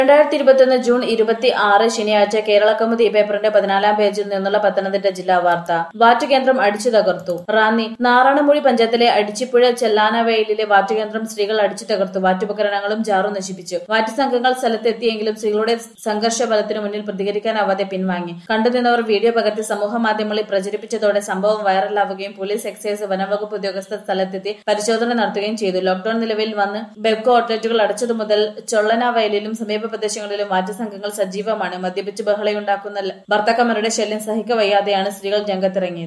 രണ്ടായിരത്തി ഇരുപത്തിയൊന്ന് ജൂൺ ഇരുപത്തി ആറ് ശനിയാഴ്ച കേരള കൗമുദി പേപ്പറിന്റെ പതിനാലാം പേജിൽ നിന്നുള്ള പത്തനംതിട്ട ജില്ലാ വാർത്ത വാറ്റുകേന്ദ്രം അടിച്ചു തകർത്തു റാന്നി നാറാണമൂഴി പഞ്ചായത്തിലെ അടിച്ചിപ്പുഴ ചെല്ലാനവയലിലെ വാറ്റുകേന്ദ്രം സ്ത്രീകൾ അടിച്ചു തകർത്തു വാറ്റുപകരണങ്ങളും ജാറും നശിപ്പിച്ചു വാറ്റ് സംഘങ്ങൾ സ്ഥലത്തെത്തിയെങ്കിലും സ്ത്രീകളുടെ സംഘർഷ ബലത്തിനു മുന്നിൽ പ്രതികരിക്കാനാവാതെ പിൻവാങ്ങി കണ്ടുനിന്നവർ വീഡിയോ പകർത്തി സമൂഹ മാധ്യമങ്ങളിൽ പ്രചരിപ്പിച്ചതോടെ സംഭവം വൈറലാവുകയും പോലീസ് എക്സൈസ് വനംവകുപ്പ് ഉദ്യോഗസ്ഥർ സ്ഥലത്തെത്തി പരിശോധന നടത്തുകയും ചെയ്തു ലോക്ഡൌൺ നിലവിൽ വന്ന് ബെബ്കോ ഔട്ട്ലെറ്റുകൾ അടച്ചതു മുതൽ ചൊള്ളന വയലിലും സമീപ പ്രദേശങ്ങളിലും മാറ്റ സംഘങ്ങൾ സജീവമാണ് മദ്യപിച്ച് ബഹളയുണ്ടാക്കുന്ന ഭർത്താക്കന്മാരുടെ ശല്യം സഹിക്കവയ്യാതെയാണ് സ്ത്രീകൾ രംഗത്തിറങ്ങിയത്